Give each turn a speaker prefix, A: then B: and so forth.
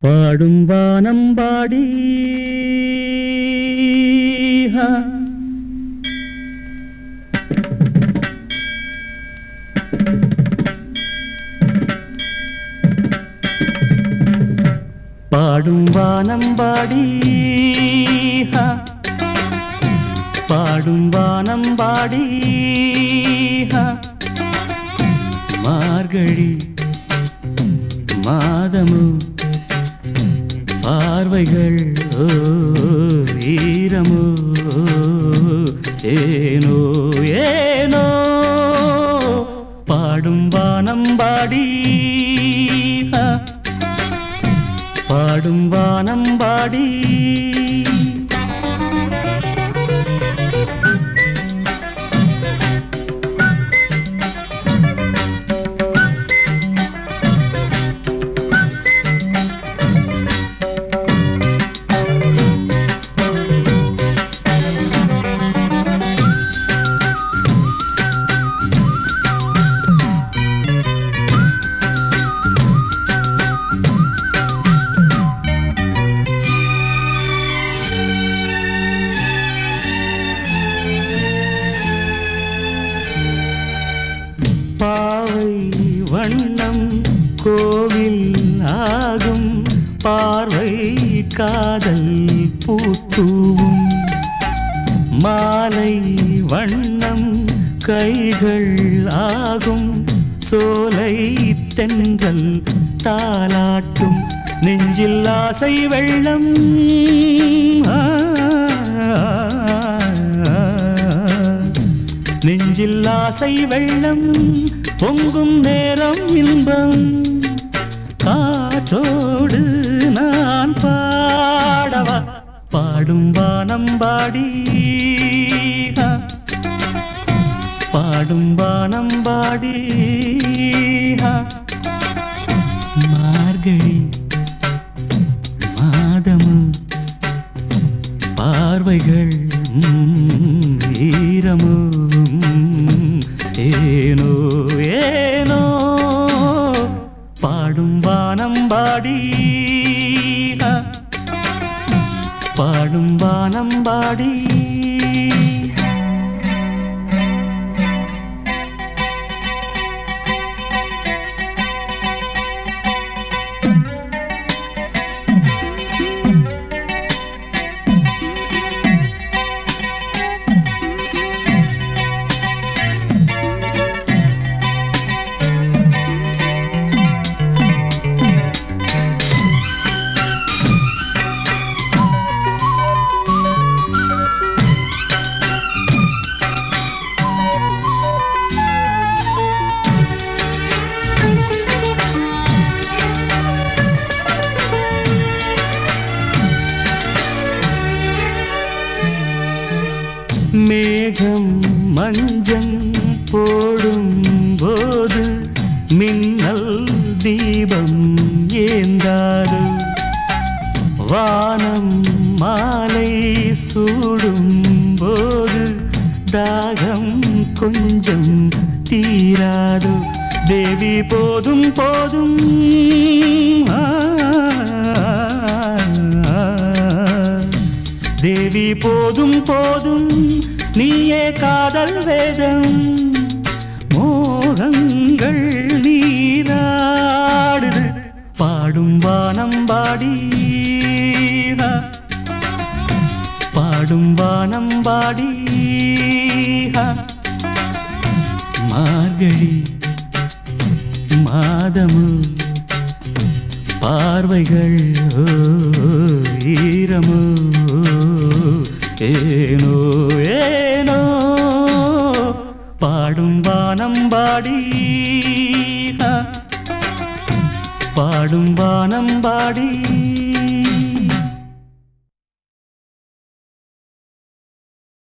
A: பாடும் வானம்பாடி ஹா. பாடும் வானம்பாடி ஹா. பாடும் வானம்பாடி ஹா. மார்கழி மாதமு பார்வைகள் ஓ ஈரமோ ஏனோ ஏனோ பாடும் வானம்பாடி ஹா. பாடும் வானம்பாடி பாவை வண்ணம் கோவில் ஆகும் பார்வை காதல் பூத்தூவும் மாலை வண்ணம் கைகள் ஆகும் சோலை தென்றல் தாலாட்டும் நெஞ்சில் ஆசை வெள்ளம் ஆ, நெஞ்சில் ஆசை வெள்ளம் பொங்கும் நேரம் இன்பம் காற்றோடு நான் பாடவா பாடும் வானம்பாடி ஆ, பாடும் வானம்பாடி ஆ, மார்கழி மாதமும் பார்வைகள் ம், ஈரமும் ஏனோ ஏனோ பாடும் வானம்பாடி ஆ, பாடும் வானம்பாடி மேகம் மஞ்சம் போடும் போது மின்னல் தீபம் ஏந்தாரு வானம் மாலை சூடும் போது தாகம் கொஞ்சம் தீராது தேவி போதும் போதும் ஆ, தேவி போதும் போதும் நீயே காதல் வேதம் மோகங்கள் நீராடுது பாடும் வானம் பாடி பாடும் வானம் பாடி மார்கழி மாதமு பார்வைகள் ஓ, ஈரமோ ஏனோ ஏனோ பாடும் வானம்பாடி ஆ, பாடும் வானம்பாடி